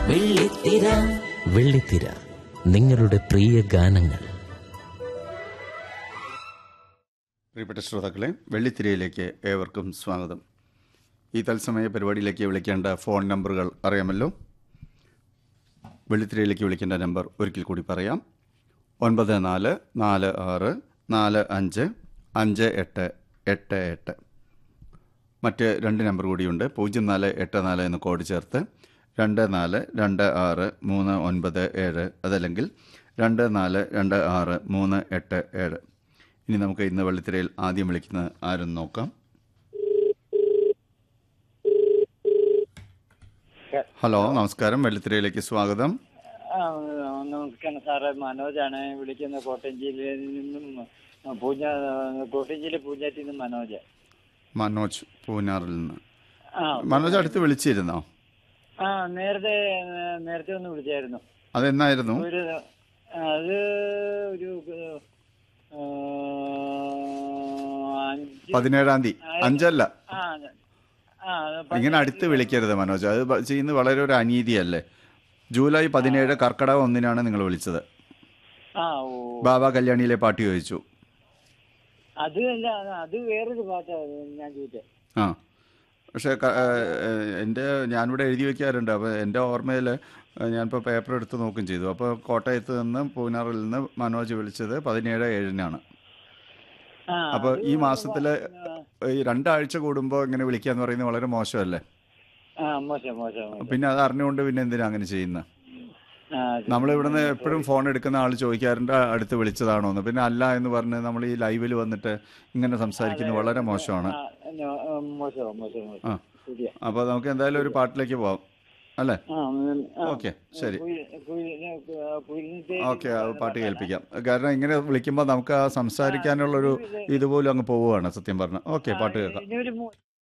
വെള്ളിത്തിര വെള്ളിത്തിര നിങ്ങളുടെ പ്രിയ ഗാനങ്ങൾ പ്രിയപ്പെട്ട ശ്രോതാക്കളെ വെള്ളിത്തിരയിലേക്ക് ഏവർക്കും സ്വാഗതം ഈ തത്സമയ പരിപാടിയിലേക്ക് വിളിക്കേണ്ട ഫോൺ നമ്പറുകൾ അറിയാമല്ലോ വെള്ളിത്തിരയിലേക്ക് വിളിക്കേണ്ട നമ്പർ ഒരിക്കൽ കൂടി പറയാം ഒൻപത് നാല് നാല് ആറ് നാല് അഞ്ച് അഞ്ച് എട്ട് എട്ട് എട്ട് മറ്റ് രണ്ട് നമ്പർ കൂടിയുണ്ട് പൂജ്യം നാല് എട്ട് നാല് എന്ന് കോഡ് ചേർത്ത് രണ്ട് നാല് രണ്ട് ആറ് മൂന്ന് ഒൻപത് ഏഴ് അതല്ലെങ്കിൽ രണ്ട് നാല് രണ്ട് ആറ് മൂന്ന് എട്ട് ഏഴ് ഇനി നമുക്ക് ഇന്ന് വെള്ളിത്തിരയിൽ ആദ്യം വിളിക്കുന്നത് ആരെന്ന് നോക്കാം ഹലോ നമസ്കാരം വെള്ളിത്തിരയിലേക്ക് സ്വാഗതം ആ, നമസ്കാരം സാറേ മനോജാണ് വിളിക്കുന്നത് കോട്ടയം ജില്ലയിൽ നിന്നും ആ, പൂഞ്ഞ കോട്ടയം ജില്ല പൂഞ്ഞാറ്റിൽ നിന്നും മനോജ് മനോജ് പൂനാറിൽ നിന്ന് ആ മനോജ് അടുത്ത് വിളിച്ചിരുന്നോ ആ നേരത്തെ നേരത്തെ ഒന്ന് വിളിച്ചായിരുന്നു അതെന്നായിരുന്നു ഒരു അത് ഒരു ആ, അഞ്ച് പതിനേഴാം തീയതി അഞ്ചല്ല ആ ആ ഇങ്ങനെ അടുത്ത് വിളിക്കരുത് മനോജ് അത് ബ- ചെയ്യുന്നത് വളരെ ഒരു അനീതിയല്ലേ ജൂലൈ പതിനേഴ് കർക്കടക ഒന്നിനാണ് നിങ്ങൾ വിളിച്ചത് ആ ഓ ബാബ കല്യാണിയിലെ പാട്ട് ചോദിച്ചു അത് അല്ല അത് വേറൊരു പാട്ടാണ് ഞാൻ ചോദിച്ചത് ആ പക്ഷേ ക- ഏഹ് ഏഹ് എൻ്റെ ഞാനിവിടെ എഴുതി വെക്കാറുണ്ട് അപ്പോൾ എൻ്റെ ഓർമ്മയിൽ ഞാനിപ്പോൾ പേപ്പർ എടുത്ത് നോക്കുകയും ചെയ്തു അപ്പോൾ കോട്ടയത്ത് നിന്ന് പൂനാറിൽ നിന്ന് മനോജ് വിളിച്ചത് പതിനേഴ് ഏഴിനാണ് ആ അപ്പോൾ അത് ഈ മാസത്തിൽ ഈ രണ്ടാഴ്ച കൂടുമ്പോൾ ഇങ്ങനെ വിളിക്കുക എന്ന് പറയുന്നത് വളരെ മോശമല്ലേ ആ മോശം മോശം മോശം പിന്നെ അത് അറിഞ്ഞുകൊണ്ട് പിന്നെ എന്തിനാ അങ്ങനെ ചെയ്യുന്നത് ആ നമ്മൾ ഇവിടുന്ന് എപ്പോഴും ഫോൺ എടുക്കുന്ന ആൾ ചോദിക്കാറുണ്ട് അടുത്ത് വിളിച്ചതാണോ എന്ന് പിന്നെ അല്ല എന്ന് പറഞ്ഞ് നമ്മൾ ഈ ലൈവിൽ വന്നിട്ട് ഇങ്ങനെ സംസാരിക്കുന്നത് വളരെ മോശമാണ് ആ, നോ- ആ, മോശം മോശം മോശം ആ ശരിയാ അപ്പോൾ നമുക്ക് എന്തായാലും ഒരു പാട്ടിലേക്ക് പോവാം അല്ലേ ആ, ഉം, ആ. ഓക്കെ ശരി കുയി- കുയി- ആ, കുയിലിന്റെ ഓക്കെ ആ പാട്ട് കേൾപ്പിക്കാം കാരണം ഇങ്ങനെ വിളിക്കുമ്പോൾ നമുക്ക് ആ സംസാരിക്കാനുള്ളൊരു ഇതുപോലും അങ്ങ് പോവുകയാണ് സത്യം പറഞ്ഞാൽ ഓക്കെ പാട്ട് കേൾക്കാം ഇനി ഒരു മൂ-